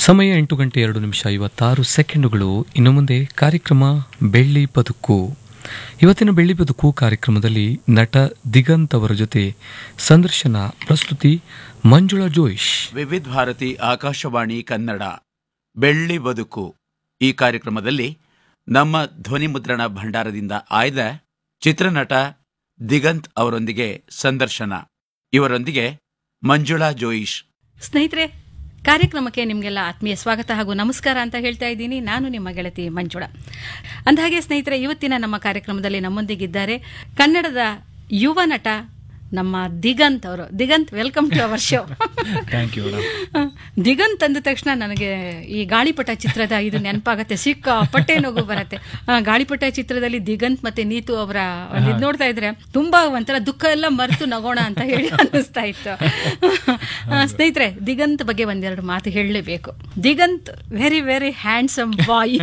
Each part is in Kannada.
ಸಮಯ ಎಂಟು ಗಂಟೆ ಎರಡು ನಿಮಿಷ ಐವತ್ತಾರು ಸೆಕೆಂಡುಗಳು ಇನ್ನು ಮುಂದೆ ಕಾರ್ಯಕ್ರಮ ಬೆಳ್ಳಿ ಬದುಕು ಇವತ್ತಿನ ಬೆಳ್ಳಿ ಬದುಕು ಕಾರ್ಯಕ್ರಮದಲ್ಲಿ ನಟ ದಿಗಂತ್ ಅವರ ಜೊತೆ ಸಂದರ್ಶನ ಪ್ರಸ್ತುತಿ ಮಂಜುಳಾ ಜೋಯಿಶ್ ವಿವಿಧ ಭಾರತಿ ಆಕಾಶವಾಣಿ ಕನ್ನಡ ಬೆಳ್ಳಿ ಬದುಕು ಈ ಕಾರ್ಯಕ್ರಮದಲ್ಲಿ ನಮ್ಮ ಧ್ವನಿ ಮುದ್ರಣ ಭಂಡಾರದಿಂದ ಆಯ್ದ ಚಿತ್ರನಟ ದಿಗಂತ್ ಅವರೊಂದಿಗೆ ಸಂದರ್ಶನ ಇವರೊಂದಿಗೆ ಮಂಜುಳಾ ಜೋಯಿಶ್ ಸ್ನೇಹಿತರೆ ಕಾರ್ಯಕ್ರಮಕ್ಕೆ ನಿಮಗೆಲ್ಲ ಆತ್ಮೀಯ ಸ್ವಾಗತ ಹಾಗೂ ನಮಸ್ಕಾರ ಅಂತ ಹೇಳ್ತಾ ಇದ್ದೀನಿ ನಾನು ನಿಮ್ಮ ಗೆಳತಿ ಮಂಜುಳ ಅಂದಹಾಗೆ ಸ್ನೇಹಿತರೆ ಇವತ್ತಿನ ನಮ್ಮ ಕಾರ್ಯಕ್ರಮದಲ್ಲಿ ನಮ್ಮೊಂದಿಗಿದ್ದಾರೆ ಕನ್ನಡದ ಯುವ ನಟ ನಮ್ಮ ದಿಗಂತ್ ಅವರು Diganth welcome to our show thank you madam Diganth ಅಂದ ತಕ್ಷಣ ನನಗೆ ಈ ಗಾಳಿಪಟ ಚಿತ್ರದ ಇದು ನೆನಪಾಗತ್ತೆ ಸಿಕ್ಕಾಪಟ್ಟೆ ನಗು ಬರುತ್ತೆ ಆ, ಗಾಳಿಪಟ ಚಿತ್ರದಲ್ಲಿ ದಿಗಂತ್ ಮತ್ತೆ ನೀತು ಅವರ ಒಂದು ಇದ್ ನೋಡ್ತಾ ಇದ್ರೆ ತುಂಬಾ ಒಂಥರ ದುಃಖ ಎಲ್ಲ ಮರೆತು ನಗೋಣ ಅಂತ ಹೇಳಿ ಅನ್ನಿಸ್ತಾ ಇತ್ತು ಆ, ಸ್ನೇಹಿತರೆ ದಿಗಂತ್ ಬಗ್ಗೆ ಒಂದೆರಡು ಮಾತು ಹೇಳಲೇಬೇಕು Diganth very very handsome boy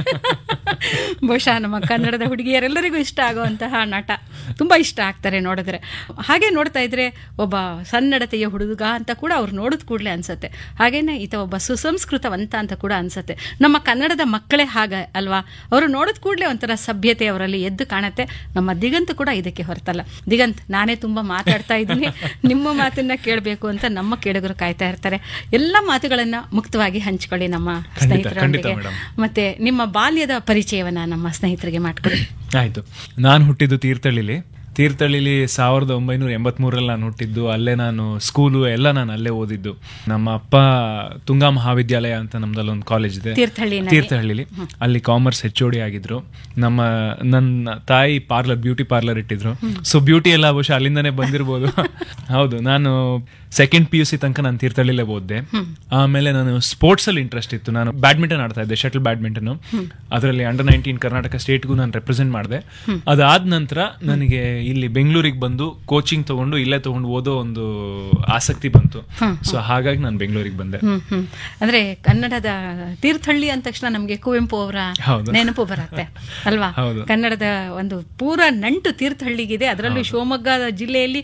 ಬಹುಶಃ ನಮ್ಮ ಕನ್ನಡದ ಹುಡುಗಿಯರೆಲ್ಲರಿಗೂ ಇಷ್ಟ ಆಗುವಂತಹ ನಟ ತುಂಬಾ ಇಷ್ಟ ಆಗ್ತಾರೆ ನೋಡಿದ್ರೆ ಹಾಗೆ ನೋಡ್ತಾ ಇದ್ರೆ ಒಬ್ಬ ಸನ್ನಡತೆಯ ಹುಡುಗ ಅಂತ ಕೂಡ ಅವ್ರು ನೋಡಿದ ಕೂಡಲೇ ಅನ್ಸತ್ತೆ ಹಾಗೇನೆ ಈತ ಒಬ್ಬ ಸುಸಂಸ್ಕೃತವಂತ ಅಂತ ಕೂಡ ಅನ್ಸತ್ತೆ ನಮ್ಮ ಕನ್ನಡದ ಮಕ್ಕಳೇ ಹಾಗ ಅಲ್ವಾ ಅವರು ನೋಡಿದ ಕೂಡಲೇ ಒಂಥರ ಸಭ್ಯತೆ ಅವರಲ್ಲಿ ಎದ್ದು ಕಾಣತ್ತೆ ನಮ್ಮ ದಿಗಂತ್ ಕೂಡ ಇದಕ್ಕೆ ಹೊರತಲ್ಲ ದಿಗಂತ್ ನಾನೇ ತುಂಬಾ ಮಾತಾಡ್ತಾ ಇದ್ದೀನಿ ನಿಮ್ಮ ಮಾತನ್ನ ಕೇಳಬೇಕು ಅಂತ ನಮ್ಮ ಕೇಳುಗರು ಕಾಯ್ತಾ ಇರ್ತಾರೆ ಎಲ್ಲ ಮಾತುಗಳನ್ನ ಮುಕ್ತವಾಗಿ ಹಂಚ್ಕೊಳ್ಳಿ ನಮ್ಮ ಸ್ನೇಹಿತರೊಂದಿಗೆ ಖಂಡಿತ, ಮತ್ತೆ ನಿಮ್ಮ ಬಾಲ್ಯದ ಪರಿಚಯವನ್ನ ನಮ್ಮ ಸ್ನೇಹಿತರಿಗೆ ಮಾಡ್ಕೊಳ್ಳಿ ಆಯ್ತು ನಾನು ಹುಟ್ಟಿದ್ದು ತೀರ್ಥಹಳ್ಳಿಲಿ ತೀರ್ಥಹಳ್ಳಿಲಿ ಸಾವಿರದ ಒಂಬೈನೂರ ಎಂಬತ್ಮೂರಲ್ಲಿ ನಾನು ಹುಟ್ಟಿದ್ದು ಅಲ್ಲೇ ನಾನು ಸ್ಕೂಲು ಎಲ್ಲ ನಾನು ಅಲ್ಲೇ ಓದಿದ್ದು ನಮ್ಮ ಅಪ್ಪ ತುಂಗಾ ಮಹಾವಿದ್ಯಾಲಯ ಅಂತ ನಮ್ದಲ್ಲಿ ಒಂದು ಕಾಲೇಜ್ ಇದೆ ತೀರ್ಥಹಳ್ಳಿನಲ್ಲಿ. ತೀರ್ಥಹಳ್ಳಿಲಿ ಅಲ್ಲಿ ಕಾಮರ್ಸ್ ಹೆಚ್ ಡಿ ಆಗಿದ್ರು ನಮ್ಮ ನನ್ನ ತಾಯಿ ಪಾರ್ಲರ್ ಬ್ಯೂಟಿ ಪಾರ್ಲರ್ ಇಟ್ಟಿದ್ರು ಸೊ ಬ್ಯೂಟಿ ಎಲ್ಲ ಬಹುಶಃ ಅಲ್ಲಿಂದನೇ ಬಂದಿರ್ಬೋದು ಹೌದು ನಾನು ಸೆಕೆಂಡ್ ಪಿ ಯು ಸಿ ತನಕ ನಾನು ತೀರ್ಥಹಳ್ಳಿಲೇ ಓದಿದೆ ಆಮೇಲೆ ನಾನು ಸ್ಪೋರ್ಟ್ಸ್ ಅಲ್ಲಿ ಇಂಟ್ರೆಸ್ಟ್ ಇತ್ತು ನಾನು ಬ್ಯಾಡ್ಮಿಂಟನ್ ಆಡ್ತಾ ಇದ್ದೆ ಶಟಲ್ ಬ್ಯಾಡ್ಮಿಂಟನ್ ಅದರಲ್ಲಿ ಅಂಡರ್ ನೈನ್ಟೀನ್ ಕರ್ನಾಟಕ ಸ್ಟೇಟ್ಗೂ ನಾನು ರೆಪ್ರೆಸೆಂಟ್ ಮಾಡಿದೆ ಅದಾದ ನಂತರ ನನಗೆ ಇಲ್ಲಿ ಬೆಂಗಳೂರಿಗೆ ಬಂದು ಕೋಚಿಂಗ್ ತಗೊಂಡು ಇಲ್ಲೇ ತಗೊಂಡು ಓದೋ ಒಂದು ಆಸಕ್ತಿ ಬಂತು ಸೊ ಹಾಗಾಗಿ ನಾನು ಬೆಂಗಳೂರಿಗೆ ಬಂದೆ ಹ್ಮ್ ಹ್ಮ್ ಅಂದ್ರೆ ಕನ್ನಡದ ತೀರ್ಥಹಳ್ಳಿ ಅಂದ ತಕ್ಷಣ ನಮ್ಗೆ ಕುವೆಂಪು ಅವರ ಹೌದು. ನೆನಪು ಬರುತ್ತೆ ಅಲ್ವಾ ಹೌದು. ಕನ್ನಡದ ಒಂದು ಪೂರ ನಂಟು ತೀರ್ಥಹಳ್ಳಿಗಿದೆ ಅದರಲ್ಲೂ ಶಿವಮೊಗ್ಗ ಜಿಲ್ಲೆಯಲ್ಲಿ